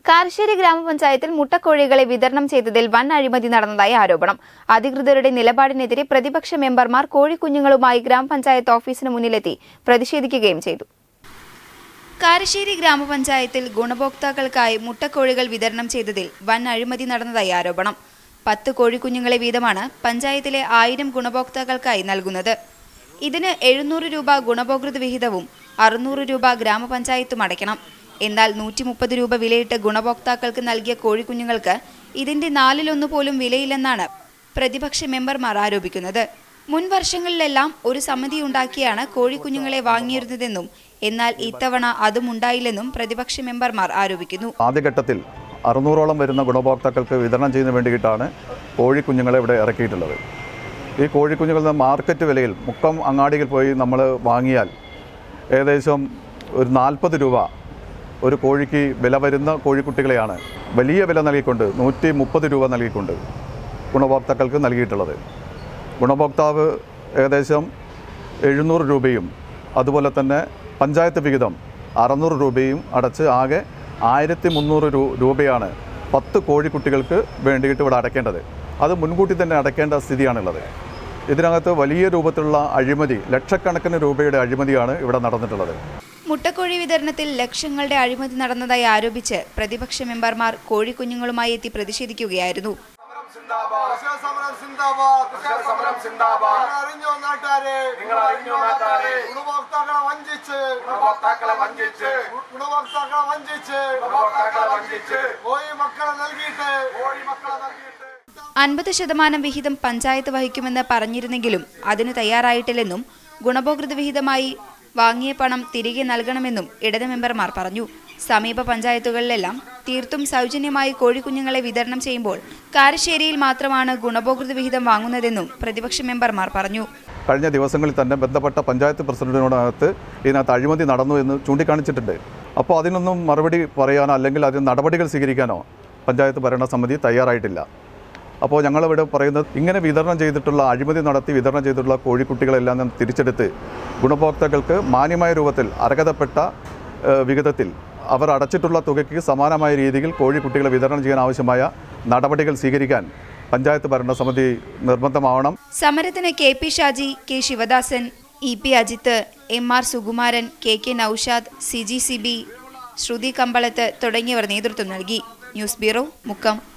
കാരശ്ശേരി ഗ്രാമപഞ്ചായത്തിൽ മുട്ടക്കോഴികളെ വിതരണം ചെയ്തതിൽ വൻ അഴിമതി നടന്നതായി ആരോപണം അധികൃതരുടെ നിലപാടിനെതിരെ പ്രതിപക്ഷ മെമ്പർമാർ കോഴിക്കുഞ്ഞുങ്ങളുമായി ഗ്രാമപഞ്ചായത്ത് ഓഫീസിന് മുന്നിലെത്തി പ്രതിഷേധിക്കുകയും ചെയ്തു കാരശ്ശേരി ഗ്രാമപഞ്ചായത്തിൽ ഗുണഭോക്താക്കൾക്കായി മുട്ടക്കോഴികൾ വിതരണം ചെയ്തതിൽ വൻ അഴിമതി നടന്നതായി ആരോപണം പത്ത് കോഴിക്കുഞ്ഞുങ്ങളെ വീതമാണ് പഞ്ചായത്തിലെ ആയിരം ഗുണഭോക്താക്കൾക്കായി നൽകുന്നത് ഇതിന് എഴുന്നൂറ് രൂപ ഗുണഭോക്തൃ വിഹിതവും അറുന്നൂറ് രൂപ ഗ്രാമപഞ്ചായത്തും അടയ്ക്കണം എന്നാൽ നൂറ്റി മുപ്പത് രൂപ വിലയിട്ട് ഗുണഭോക്താക്കൾക്ക് നൽകിയ കോഴിക്കുഞ്ഞുങ്ങൾക്ക് ഇതിന്റെ നാലിലൊന്നു പോലും വിലയില്ലെന്നാണ് പ്രതിപക്ഷ മെമ്പർമാർ ആരോപിക്കുന്നത് മുൻ വർഷങ്ങളിലെല്ലാം ഒരു സമിതി ഉണ്ടാക്കിയാണ് കോഴിക്കുഞ്ഞുങ്ങളെ വാങ്ങിയിരുന്നതെന്നും എന്നാൽ ഇത്തവണ അതും ഉണ്ടായില്ലെന്നും പ്രതിപക്ഷ മെമ്പർമാർ ആരോപിക്കുന്നു ആദ്യഘട്ടത്തിൽ അറുന്നൂറോളം വരുന്ന ഗുണഭോക്താക്കൾക്ക് വിതരണം ചെയ്യുന്നതിന് വേണ്ടിയിട്ടാണ് കോഴിക്കുഞ്ഞുങ്ങളെ ഇവിടെ ഇറക്കിയിട്ടുള്ളത് ഈ കോഴിക്കുഞ്ഞുങ്ങൾ മാർക്കറ്റ് വിലയിൽ മുക്കം അങ്ങാടിയിൽ പോയി നമ്മൾ വാങ്ങിയാൽ ഏകദേശം ഒരു നാൽപ്പത് രൂപ ഒരു കോഴിക്ക് വില വരുന്ന കോഴിക്കുട്ടികളെയാണ് വലിയ വില നൽകിക്കൊണ്ട് നൂറ്റി മുപ്പത് രൂപ നൽകിക്കൊണ്ട് ഗുണഭോക്താക്കൾക്ക് നൽകിയിട്ടുള്ളത് ഗുണഭോക്താവ് ഏകദേശം എഴുന്നൂറ് രൂപയും അതുപോലെ തന്നെ പഞ്ചായത്ത് വിഹിതം അറുന്നൂറ് രൂപയും അടച്ച് ആകെ ആയിരത്തി മുന്നൂറ് രൂ രൂപയാണ് പത്ത് കോഴിക്കുട്ടികൾക്ക് വേണ്ടിയിട്ട് ഇവിടെ അടയ്ക്കേണ്ടത് അത് മുൻകൂട്ടി തന്നെ അടയ്ക്കേണ്ട സ്ഥിതിയാണുള്ളത് ഇതിനകത്ത് വലിയ രൂപത്തിലുള്ള അഴിമതി ലക്ഷക്കണക്കിന് രൂപയുടെ അഴിമതിയാണ് ഇവിടെ നടന്നിട്ടുള്ളത് മുട്ടക്കോഴി വിതരണത്തിൽ ലക്ഷങ്ങളുടെ അഴിമതി നടന്നതായി ആരോപിച്ച് പ്രതിപക്ഷ മെമ്പർമാർ കോഴിക്കുഞ്ഞുങ്ങളുമായി എത്തി പ്രതിഷേധിക്കുകയായിരുന്നു കർഷക സമരം സിന്ദാബാദ് കർഷക സമരം സിന്ദാബാദ് നിങ്ങൾ അറിഞ്ഞോ നാട്ടാരെ നിങ്ങൾ അറിഞ്ഞോ നാട്ടാരെ ഗുണഭോക്താക്കളെ വഞ്ചിച്ച് ഗുണഭോക്താക്കളെ വഞ്ചിച്ച് ഗുണഭോക്താക്കളെ വഞ്ചിച്ച് ഗുണഭോക്താക്കളെ വഞ്ചിച്ച് കോഴി മക്കളെ നൽകിയിട്ട് കോഴി മക്കളെ നൽകിയിട്ട് അൻപത് ശതമാനം വിഹിതം പഞ്ചായത്ത് വഹിക്കുമെന്ന് പറഞ്ഞിരുന്നെങ്കിലും അതിന് തയ്യാറായിട്ടില്ലെന്നും ഗുണഭോക്തൃ വിഹിതമായി വാങ്ങിയ പണം തിരികെ നൽകണമെന്നും ഇടത് മെമ്പർമാർ പറഞ്ഞു സമീപ പഞ്ചായത്തുകളിലെല്ലാം തീർത്തും സൗജന്യമായി കോഴിക്കുഞ്ഞുങ്ങളെ വിതരണം ചെയ്യുമ്പോൾ കാരശ്ശേരിയിൽ മാത്രമാണ് ഗുണഭോക്തൃ വിഹിതം വാങ്ങുന്നതെന്നും പ്രതിപക്ഷ മെമ്പർമാർ പറഞ്ഞു കഴിഞ്ഞ ദിവസങ്ങളിൽ തന്നെ ബന്ധപ്പെട്ട പഞ്ചായത്ത് പ്രസിഡന്റിനോടകത്ത് ഇതിനകത്ത് അഴിമതി നടന്നു എന്ന് ചൂണ്ടിക്കാണിച്ചിട്ടുണ്ട് അപ്പോൾ അതിനൊന്നും മറുപടി പറയാനോ അല്ലെങ്കിൽ അതിന് നടപടികൾ സ്വീകരിക്കാനോ പഞ്ചായത്ത് ഭരണസമിതി തയ്യാറായിട്ടില്ല അപ്പോൾ ഞങ്ങളിവിടെ പറയുന്നത് ഇങ്ങനെ വിതരണം ചെയ്തിട്ടുള്ള അഴിമതി നടത്തി വിതരണം ചെയ്തിട്ടുള്ള കോഴിക്കുട്ടികളെല്ലാം നാം തിരിച്ചെടുത്ത് ഗുണഭോക്താക്കൾക്ക് മാന്യമായ രൂപത്തിൽ അർഹതപ്പെട്ട ഏഹ്, വിഹിതത്തിൽ അവർ അടച്ചിട്ടുള്ള തുകയ്ക്ക് സമാനമായ രീതിയിൽ കോഴിക്കുട്ടികളെ വിതരണം ചെയ്യാൻ ആവശ്യമായ നടപടികൾ സ്വീകരിക്കാൻ പഞ്ചായത്ത് ഭരണസമിതി നിർബന്ധമാവണം സമരത്തിന് K P Shaji K Sivadasan E P Ajith M R Sukumaran K K Noushad C G C B Shruthi Kambalath തുടങ്ങിയവർ നേതൃത്വം നൽകി ന്യൂസ് ബ്യൂറോ മുക്കം